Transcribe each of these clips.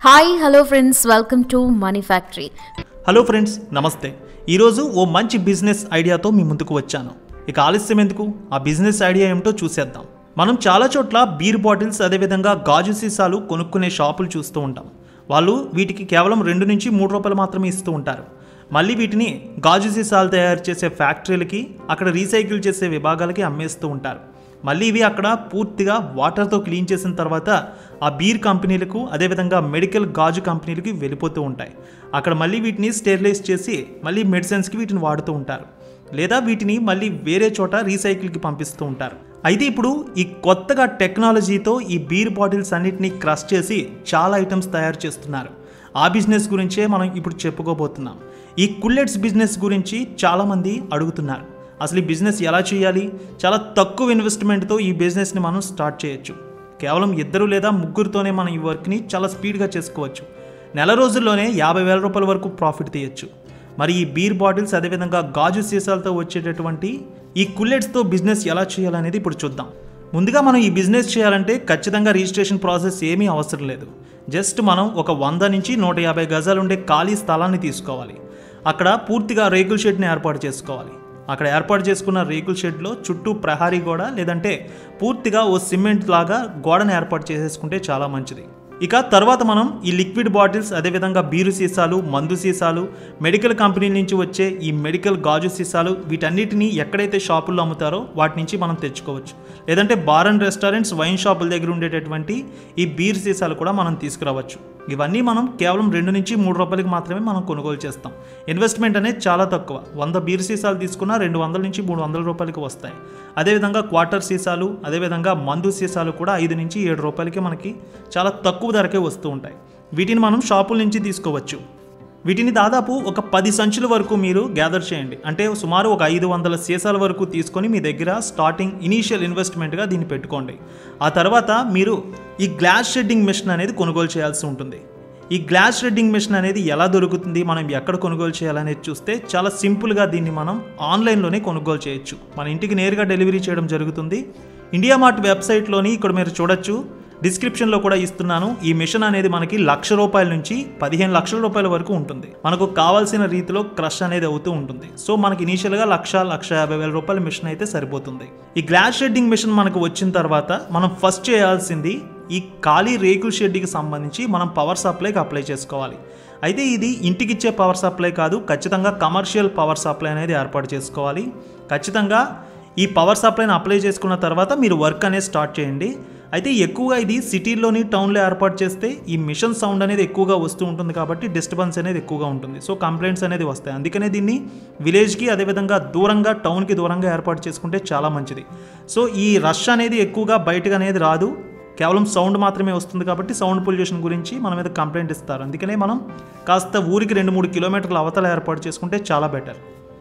hi hello friends welcome to money factory hello friends నమస్తే ఈరోజు ఓ మంచి బిజినెస్ ఐడియాతో మీ ముందుకు వచ్చాను ఇక ఆలస్యం ఎందుకు ఆ బిజినెస్ ఐడియా ఏమిటో చూసేద్దాం మనం చాలా చోట్ల బీర్ బాటిల్స్ అదేవిధంగా గాజు సీసాలు కొనుక్కునే షాపులు చూస్తూ ఉంటాం వాళ్ళు వీటికి కేవలం రెండు నుంచి మూడు రూపాయలు మాత్రమే ఇస్తూ ఉంటారు మళ్ళీ వీటిని గాజు సీసాలు తయారు చేసే ఫ్యాక్టరీలకి అక్కడ రీసైకిల్ చేసే విభాగాలకి అమ్మేస్తూ ఉంటారు మళ్ళీ ఇవి అక్కడ పూర్తిగా వాటర్తో క్లీన్ చేసిన తర్వాత ఆ బీర్ కంపెనీలకు అదేవిధంగా మెడికల్ గాజు కంపెనీలకి వెళ్ళిపోతూ ఉంటాయి అక్కడ మళ్ళీ వీటిని స్టెరిలైజ్ చేసి మళ్ళీ మెడిసిన్స్కి వీటిని వాడుతూ ఉంటారు లేదా వీటిని మళ్ళీ వేరే చోట రీసైకిల్కి పంపిస్తూ ఉంటారు అయితే ఇప్పుడు ఈ కొత్తగా టెక్నాలజీతో ఈ బీర్ బాటిల్స్ అన్నిటిని క్రష్ చేసి చాలా ఐటమ్స్ తయారు చేస్తున్నారు ఆ బిజినెస్ గురించే మనం ఇప్పుడు చెప్పుకోబోతున్నాం ఈ కుల్లెట్స్ బిజినెస్ గురించి చాలామంది అడుగుతున్నారు అసలు ఈ బిజినెస్ ఎలా చేయాలి చాలా తక్కువ ఇన్వెస్ట్మెంట్తో ఈ బిజినెస్ని మనం స్టార్ట్ చేయొచ్చు కేవలం ఇద్దరు లేదా ముగ్గురితోనే మనం ఈ వర్క్ని చాలా స్పీడ్గా చేసుకోవచ్చు నెల రోజుల్లోనే యాభై వేల రూపాయల వరకు ప్రాఫిట్ తీయచ్చు మరి ఈ బీర్ బాటిల్స్ అదేవిధంగా గాజు సీసాలతో వచ్చేటటువంటి ఈ కుల్లెట్స్తో బిజినెస్ ఎలా చేయాలనేది ఇప్పుడు చూద్దాం ముందుగా మనం ఈ బిజినెస్ చేయాలంటే ఖచ్చితంగా రిజిస్ట్రేషన్ ప్రాసెస్ ఏమీ అవసరం లేదు జస్ట్ మనం ఒక వంద నుంచి నూట యాభై గజాలు ఉండే ఖాళీ స్థలాన్ని తీసుకోవాలి అక్కడ పూర్తిగా రేకుల షెడ్ని ఏర్పాటు చేసుకోవాలి అక్కడ ఏర్పాటు చేసుకున్న రేకుల షెడ్లో చుట్టూ ప్రహారీ గోడ లేదంటే పూర్తిగా ఓ సిమెంట్ లాగా గోడను ఏర్పాటు చేసేసుకుంటే చాలా మంచిది ఇక తర్వాత మనం ఈ లిక్విడ్ బాటిల్స్ అదేవిధంగా బీరు సీసాలు మందు సీసాలు మెడికల్ కంపెనీల నుంచి వచ్చే ఈ మెడికల్ గాజు సీసాలు వీటన్నిటిని ఎక్కడైతే షాపుల్లో అమ్ముతారో వాటి నుంచి మనం తెచ్చుకోవచ్చు లేదంటే బార్ అండ్ రెస్టారెంట్స్ వైన్ షాపుల దగ్గర ఉండేటటువంటి ఈ బీర్ సీసాలు కూడా మనం తీసుకురావచ్చు ఇవన్నీ మనం కేవలం రెండు నుంచి మూడు రూపాయలకి మాత్రమే మనం కొనుగోలు చేస్తాం ఇన్వెస్ట్మెంట్ అనేది చాలా తక్కువ వంద బీర్ సీసాలు తీసుకున్నా రెండు వందల నుంచి మూడు వందల రూపాయలకి వస్తాయి అదేవిధంగా క్వార్టర్ సీసాలు అదేవిధంగా మందు సీసాలు కూడా ఐదు నుంచి ఏడు రూపాయలకి మనకి చాలా తక్కువ ధరకే వస్తూ ఉంటాయి వీటిని మనం షాపుల నుంచి తీసుకోవచ్చు వీటిని దాదాపు ఒక పది సంచుల వరకు మీరు గ్యాదర్ చేయండి అంటే సుమారు ఒక ఐదు వందల సీసాల వరకు తీసుకొని మీ దగ్గర స్టార్టింగ్ ఇనీషియల్ ఇన్వెస్ట్మెంట్గా దీన్ని పెట్టుకోండి ఆ తర్వాత మీరు ఈ గ్లాస్ షెడ్డింగ్ మిషన్ అనేది కొనుగోలు చేయాల్సి ఉంటుంది ఈ గ్లాస్ షెడ్డింగ్ మిషన్ అనేది ఎలా దొరుకుతుంది మనం ఎక్కడ కొనుగోలు చేయాలనేది చూస్తే చాలా సింపుల్గా దీన్ని మనం ఆన్లైన్లోనే కొనుగోలు చేయొచ్చు మన ఇంటికి నేరుగా డెలివరీ చేయడం జరుగుతుంది ఇండియా మార్ట్ వెబ్సైట్లోని ఇక్కడ మీరు చూడొచ్చు డిస్క్రిప్షన్లో కూడా ఇస్తున్నాను ఈ మిషన్ అనేది మనకి లక్ష రూపాయల నుంచి పదిహేను లక్షల రూపాయల వరకు ఉంటుంది మనకు కావాల్సిన రీతిలో క్రష్ అనేది అవుతూ ఉంటుంది సో మనకి ఇనీషియల్గా లక్ష లక్ష యాభై వేల రూపాయల మిషన్ అయితే సరిపోతుంది ఈ గ్లాస్ షెడ్డింగ్ మిషన్ మనకు వచ్చిన తర్వాత మనం ఫస్ట్ చేయాల్సింది ఈ ఖాళీ రేకుల షెడ్కి సంబంధించి మనం పవర్ సప్లైకి అప్లై చేసుకోవాలి అయితే ఇది ఇంటికి ఇచ్చే పవర్ సప్లై కాదు ఖచ్చితంగా కమర్షియల్ పవర్ సప్లై అనేది ఏర్పాటు చేసుకోవాలి ఖచ్చితంగా ఈ పవర్ సప్లైని అప్లై చేసుకున్న తర్వాత మీరు వర్క్ అనేది స్టార్ట్ చేయండి అయితే ఎక్కువగా ఇది సిటీలోని టౌన్లో ఏర్పాటు చేస్తే ఈ మిషన్ సౌండ్ అనేది ఎక్కువగా వస్తూ ఉంటుంది కాబట్టి డిస్టర్బెన్స్ అనేది ఎక్కువగా ఉంటుంది సో కంప్లైంట్స్ అనేది వస్తాయి అందుకనే దీన్ని విలేజ్కి అదేవిధంగా దూరంగా టౌన్కి దూరంగా ఏర్పాటు చేసుకుంటే చాలా మంచిది సో ఈ రష్ అనేది ఎక్కువగా బయటకు అనేది రాదు కేవలం సౌండ్ మాత్రమే వస్తుంది కాబట్టి సౌండ్ పొల్యూషన్ గురించి మన మీద కంప్లైంట్ ఇస్తారు అందుకనే మనం కాస్త ఊరికి రెండు మూడు కిలోమీటర్ల అవతల ఏర్పాటు చేసుకుంటే చాలా బెటర్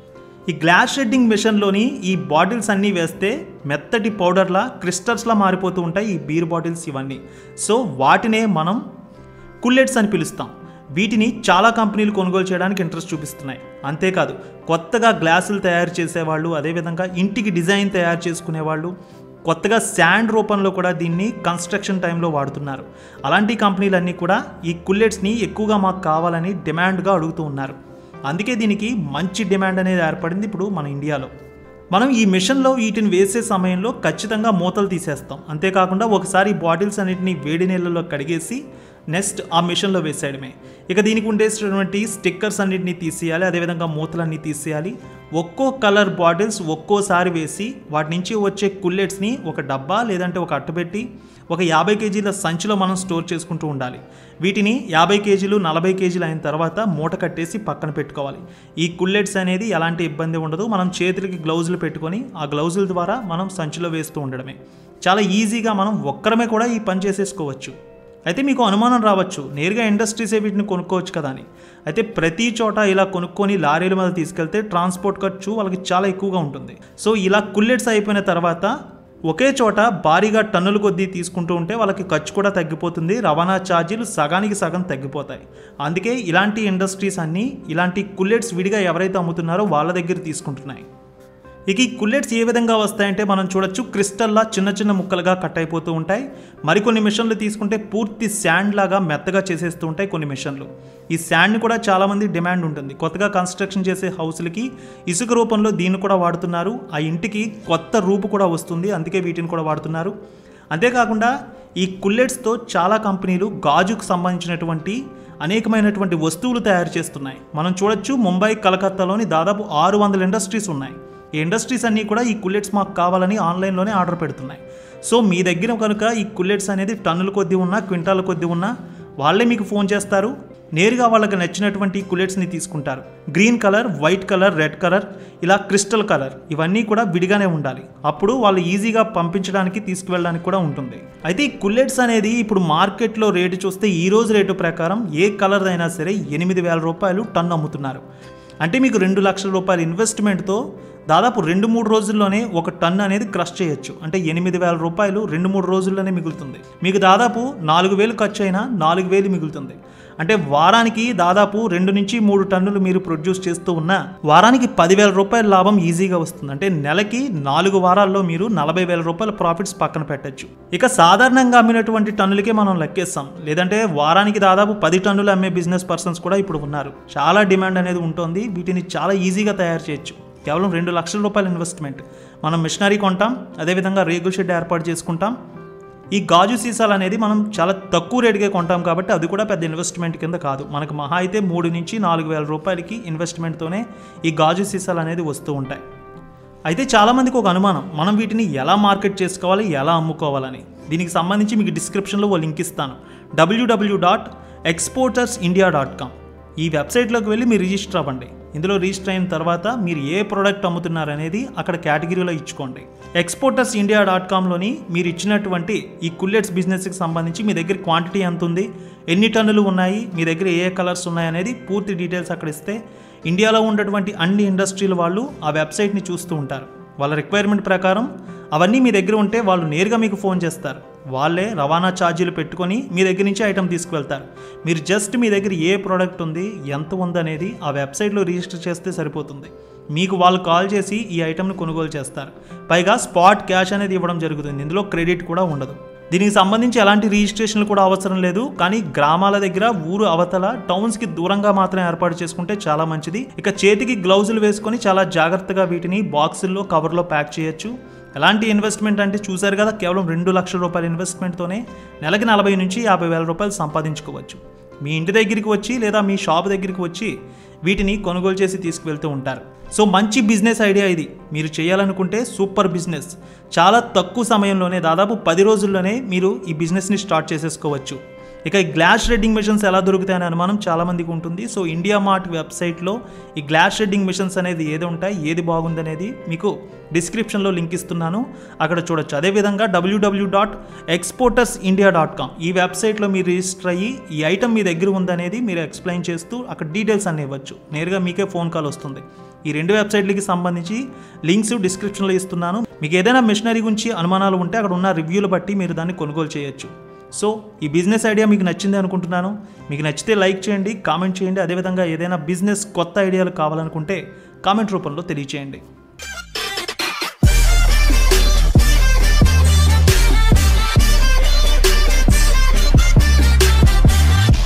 ఈ గ్లాస్ షెడ్డింగ్ మిషన్లోని ఈ బాటిల్స్ అన్నీ వేస్తే మెత్తటి పౌడర్లా క్రిస్టల్స్లా మారిపోతూ ఉంటాయి ఈ బీర్ బాటిల్స్ ఇవన్నీ సో వాటినే మనం కుల్లెట్స్ అని పిలుస్తాం వీటిని చాలా కంపెనీలు కొనుగోలు చేయడానికి ఇంట్రెస్ట్ చూపిస్తున్నాయి అంతేకాదు కొత్తగా గ్లాసులు తయారు చేసేవాళ్ళు అదేవిధంగా ఇంటికి డిజైన్ తయారు చేసుకునేవాళ్ళు కొత్తగా శాండ్ రూపంలో కూడా దీన్ని కన్స్ట్రక్షన్ టైంలో వాడుతున్నారు అలాంటి కంపెనీలన్నీ కూడా ఈ కుల్లెట్స్ని ఎక్కువగా మాకు కావాలని డిమాండ్గా అడుగుతూ ఉన్నారు అందుకే దీనికి మంచి డిమాండ్ అనేది ఏర్పడింది ఇప్పుడు మన ఇండియాలో మనం ఈ మిషన్లో వీటిని వేసే సమయంలో ఖచ్చితంగా మూతలు తీసేస్తాం అంతేకాకుండా ఒకసారి ఈ బాటిల్స్ అన్నిటిని వేడి నీళ్ళలో కడిగేసి నెక్స్ట్ ఆ మిషన్లో వేసేయడమే ఇక దీనికి ఉండేటటువంటి స్టిక్కర్స్ అన్నిటిని తీసేయాలి అదేవిధంగా మూతలన్నీ తీసేయాలి ఒక్కో కలర్ బాటిల్స్ ఒక్కోసారి వేసి వాటి నుంచి వచ్చే కుల్లెట్స్ని ఒక డబ్బా లేదంటే ఒక అట్టపెట్టి ఒక యాభై కేజీల సంచిలో మనం స్టోర్ చేసుకుంటూ ఉండాలి వీటిని యాభై కేజీలు నలభై కేజీలు అయిన తర్వాత మూట కట్టేసి పక్కన పెట్టుకోవాలి ఈ కుల్లెట్స్ అనేది ఎలాంటి ఇబ్బంది ఉండదు మనం చేతులకి గ్లౌజులు పెట్టుకొని ఆ గ్లౌజుల ద్వారా మనం సంచిలో వేస్తూ ఉండడమే చాలా ఈజీగా మనం ఒక్కరమే కూడా ఈ పని చేసేసుకోవచ్చు అయితే మీకు అనుమానం రావచ్చు నేరుగా ఇండస్ట్రీసే వీటిని కొనుక్కోవచ్చు కదా అని అయితే ప్రతి చోట ఇలా కొనుక్కొని లారీల మీద తీసుకెళ్తే ట్రాన్స్పోర్ట్ ఖర్చు వాళ్ళకి చాలా ఎక్కువగా ఉంటుంది సో ఇలా కుల్లెట్స్ అయిపోయిన తర్వాత ఒకే చోట భారీగా టన్నుల కొద్దీ తీసుకుంటూ ఉంటే వాళ్ళకి ఖర్చు కూడా తగ్గిపోతుంది రవాణా ఛార్జీలు సగానికి సగం తగ్గిపోతాయి అందుకే ఇలాంటి ఇండస్ట్రీస్ అన్నీ ఇలాంటి కుల్లెట్స్ విడిగా ఎవరైతే అమ్ముతున్నారో వాళ్ళ దగ్గర తీసుకుంటున్నాయి ఇక ఈ కుల్లెట్స్ ఏ విధంగా వస్తాయంటే మనం చూడొచ్చు క్రిస్టల్లా చిన్న చిన్న ముక్కలుగా కట్ అయిపోతూ ఉంటాయి మరికొన్ని మిషన్లు తీసుకుంటే పూర్తి శాండ్ లాగా మెత్తగా చేసేస్తూ ఉంటాయి కొన్ని మిషన్లు ఈ శాండ్ని కూడా చాలామంది డిమాండ్ ఉంటుంది కొత్తగా కన్స్ట్రక్షన్ చేసే హౌస్లకి ఇసుక రూపంలో దీన్ని కూడా వాడుతున్నారు ఆ ఇంటికి కొత్త రూపు కూడా వస్తుంది అందుకే వీటిని కూడా వాడుతున్నారు అంతేకాకుండా ఈ కుల్లెట్స్తో చాలా కంపెనీలు గాజుకు సంబంధించినటువంటి అనేకమైనటువంటి వస్తువులు తయారు చేస్తున్నాయి మనం చూడొచ్చు ముంబై కలకత్తాలోని దాదాపు ఆరు వందల ఇండస్ట్రీస్ ఉన్నాయి ఈ ఇండస్ట్రీస్ అన్నీ కూడా ఈ కుల్లెట్స్ మాకు కావాలని ఆన్లైన్లోనే ఆర్డర్ పెడుతున్నాయి సో మీ దగ్గర కనుక ఈ కుల్లెట్స్ అనేది టన్నుల కొద్దీ ఉన్నా క్వింటాల కొద్దీ ఉన్నా వాళ్ళే మీకు ఫోన్ చేస్తారు నేరుగా వాళ్ళకి నచ్చినటువంటి కులెట్స్ని తీసుకుంటారు green colour white colour red colour ఇలా క్రిస్టల్ కలర్ ఇవన్నీ కూడా విడిగానే ఉండాలి అప్పుడు వాళ్ళు ఈజీగా పంపించడానికి తీసుకువెళ్ళడానికి కూడా ఉంటుంది అయితే ఈ కుల్లెట్స్ అనేది ఇప్పుడు మార్కెట్లో రేటు చూస్తే ఈ రోజు రేటు ప్రకారం ఏ కలర్ అయినా సరే ఎనిమిది వేల రూపాయలు టన్ను అమ్ముతున్నారు అంటే మీకు రెండు లక్షల రూపాయల ఇన్వెస్ట్మెంట్తో దాదాపు రెండు మూడు రోజుల్లోనే ఒక టన్ అనేది క్రష్ చేయొచ్చు అంటే ఎనిమిది వేల రూపాయలు రెండు మూడు రోజుల్లోనే మిగులుతుంది మీకు దాదాపు నాలుగు వేలు ఖర్చు అయినా నాలుగు వేలు మిగులుతుంది అంటే వారానికి దాదాపు రెండు నుంచి మూడు టన్నులు మీరు ప్రొడ్యూస్ చేస్తూ ఉన్నా వారానికి పదివేల రూపాయల లాభం ఈజీగా వస్తుంది అంటే నెలకి నాలుగు వారాల్లో మీరు నలభై వేల రూపాయల ప్రాఫిట్స్ పక్కన పెట్టచ్చు ఇక సాధారణంగా అమ్మినటువంటి టన్నులకే మనం లెక్కేస్తాం లేదంటే వారానికి దాదాపు పది టన్నులు అమ్మే బిజినెస్ పర్సన్స్ కూడా ఇప్పుడు ఉన్నారు చాలా డిమాండ్ అనేది ఉంటుంది వీటిని చాలా ఈజీగా తయారు చేయొచ్చు కేవలం రెండు లక్షల రూపాయల ఇన్వెస్ట్మెంట్ మనం మిషనరీ కొంటాం అదేవిధంగా రేగుల షెడ్ ఏర్పాటు చేసుకుంటాం ఈ గాజు సీసాలు అనేది మనం చాలా తక్కువ రేటుకే కొంటాం కాబట్టి అది కూడా పెద్ద ఇన్వెస్ట్మెంట్ కింద కాదు మనకు మహా అయితే మూడు నుంచి నాలుగు వేల రూపాయలకి ఇన్వెస్ట్మెంట్తోనే ఈ గాజు సీసాలు అనేది వస్తూ ఉంటాయి అయితే చాలామందికి ఒక అనుమానం మనం వీటిని ఎలా మార్కెట్ చేసుకోవాలి ఎలా అమ్ముకోవాలని దీనికి సంబంధించి మీకు డిస్క్రిప్షన్లో ఓ లింక్ ఇస్తాను WWW dot exporters India dot com ఈ వెబ్సైట్లోకి వెళ్ళి మీరు రిజిస్టర్ అవ్వండి ఇందులో రిజిస్టర్ అయిన తర్వాత మీరు ఏ ప్రోడక్ట్ అమ్ముతున్నారు అనేది అక్కడ కేటగిరీలో ఇచ్చుకోండి ఎక్స్పోర్టర్స్ ఇండియా డాట్ కామ్లోని మీరు ఇచ్చినటువంటి ఈ కుల్లెట్స్ బిజినెస్కి సంబంధించి మీ దగ్గర క్వాంటిటీ ఎంత ఉంది ఎన్ని టన్నులు ఉన్నాయి మీ దగ్గర ఏ కలర్స్ ఉన్నాయి అనేది పూర్తి డీటెయిల్స్ అక్కడ ఇస్తే ఇండియాలో ఉన్నటువంటి అన్ని ఇండస్ట్రీల వాళ్ళు ఆ వెబ్సైట్ని చూస్తూ ఉంటారు వాళ్ళ రిక్వైర్మెంట్ ప్రకారం అవన్నీ మీ దగ్గర ఉంటే వాళ్ళు నేరుగా మీకు ఫోన్ చేస్తారు వాళ్ళే రవాణా ఛార్జీలు పెట్టుకొని మీ దగ్గర నుంచి ఐటమ్ తీసుకువెళ్తారు మీరు జస్ట్ మీ దగ్గర ఏ ప్రోడక్ట్ ఉంది ఎంత ఉందనేది ఆ వెబ్సైట్లో రిజిస్టర్ చేస్తే సరిపోతుంది మీకు వాళ్ళు కాల్ చేసి ఈ ఐటమ్ని కొనుగోలు చేస్తారు పైగా స్పాట్ క్యాష్ అనేది ఇవ్వడం జరుగుతుంది ఇందులో క్రెడిట్ కూడా ఉండదు దీనికి సంబంధించి ఎలాంటి రిజిస్ట్రేషన్లు కూడా అవసరం లేదు కానీ గ్రామాల దగ్గర ఊరు అవతల టౌన్స్కి దూరంగా మాత్రం ఏర్పాటు చేసుకుంటే చాలా మంచిది ఇక చేతికి గ్లౌజులు వేసుకొని చాలా జాగ్రత్తగా వీటిని బాక్సుల్లో కవర్లో ప్యాక్ చేయొచ్చు ఎలాంటి ఇన్వెస్ట్మెంట్ అంటే చూశారు కదా కేవలం రెండు లక్షల రూపాయల ఇన్వెస్ట్మెంట్తోనే నెలకి నలభై నుంచి యాభై వేల రూపాయలు సంపాదించుకోవచ్చు మీ ఇంటి దగ్గరికి వచ్చి లేదా మీ షాప్ దగ్గరికి వచ్చి వీటిని కొనుగోలు చేసి తీసుకువెళ్తూ ఉంటారు సో మంచి బిజినెస్ ఐడియా ఇది మీరు చేయాలనుకుంటే సూపర్ బిజినెస్ చాలా తక్కువ సమయంలోనే దాదాపు పది రోజుల్లోనే మీరు ఈ బిజినెస్ని స్టార్ట్ చేసేసుకోవచ్చు ఇక ఈ గ్లాస్ షెడ్డింగ్ మిషన్స్ ఎలా దొరుకుతాయనే అనుమానం చాలామందికి ఉంటుంది సో ఇండియా మార్ట్ వెబ్సైట్లో ఈ గ్లాస్ షెడ్డింగ్ మిషన్స్ అనేది ఏది ఉంటాయి ఏది బాగుందనేది మీకు డిస్క్రిప్షన్లో లింక్ ఇస్తున్నాను అక్కడ చూడొచ్చు అదేవిధంగా WWW dot exporters India dot com ఈ వెబ్సైట్లో మీరు రిజిస్టర్ అయ్యి ఈ ఐటమ్ మీ దగ్గర ఉందనేది మీరు ఎక్స్ప్లెయిన్ చేస్తూ అక్కడ డీటెయిల్స్ అన్ని ఇవ్వచ్చు నేరుగా మీకే ఫోన్ కాల్ వస్తుంది ఈ రెండు వెబ్సైట్లకి సంబంధించి లింక్స్ డిస్క్రిప్షన్లో ఇస్తున్నాను మీకు ఏదైనా మిషనరీ గురించి అనుమానాలు ఉంటే అక్కడ ఉన్న రివ్యూలు బట్టి మీరు దాన్ని కొనుగోలు చేయొచ్చు సో ఈ బిజినెస్ ఐడియా మీకు నచ్చింది అనుకుంటున్నాను మీకు నచ్చితే లైక్ చేయండి కామెంట్ చేయండి అదేవిధంగా ఏదైనా బిజినెస్ కొత్త ఐడియాలు కావాలనుకుంటే కామెంట్ రూపంలో తెలియచేయండి